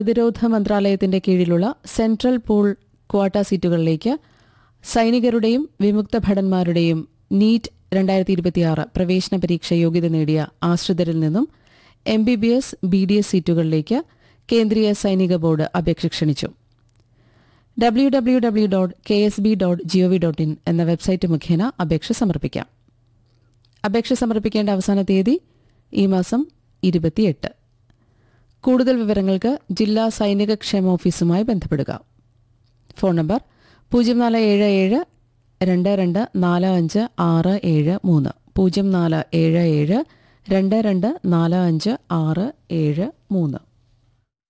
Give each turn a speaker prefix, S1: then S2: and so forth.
S1: പ്രതിരോധ മന്ത്രാലയത്തിന്റെ കീഴിലുള്ള സെൻട്രൽ പൂൾ ക്വാട്ട സീറ്റുകളിലേക്ക് സൈനികരുടെയും വിമുക്ത ഭടന്മാരുടെയും നീറ്റ് രണ്ടായിരത്തി ഇരുപത്തിയാറ് പ്രവേശന പരീക്ഷ യോഗ്യത നേടിയ ആശ്രിതരിൽ നിന്നും M B B S B D S സീറ്റുകളിലേക്ക് കേന്ദ്രീയ സൈനിക ബോർഡ് അപേക്ഷ ക്ഷണിച്ചു W W W dot K S B dot G O V dot in എന്ന വെബ്സൈറ്റ് മുഖേന അപേക്ഷ സമർപ്പിക്കാം അപേക്ഷ സമർപ്പിക്കേണ്ട അവസാന തീയതി ഈ മാസം ഇരുപത്തിയെട്ട് കൂടുതൽ വിവരങ്ങൾക്ക് ജില്ലാ സൈനിക ക്ഷേമ ഓഫീസുമായി ബന്ധപ്പെടുക ഫോൺ നമ്പർ പൂജ്യം നാല് ഏഴ് ഏഴ് രണ്ട് രണ്ട് നാല് അഞ്ച് ആറ് ഏഴ് മൂന്ന് പൂജ്യം നാല് ഏഴ് ഏഴ് രണ്ട് രണ്ട് നാല് അഞ്ച് ആറ് ഏഴ് മൂന്ന്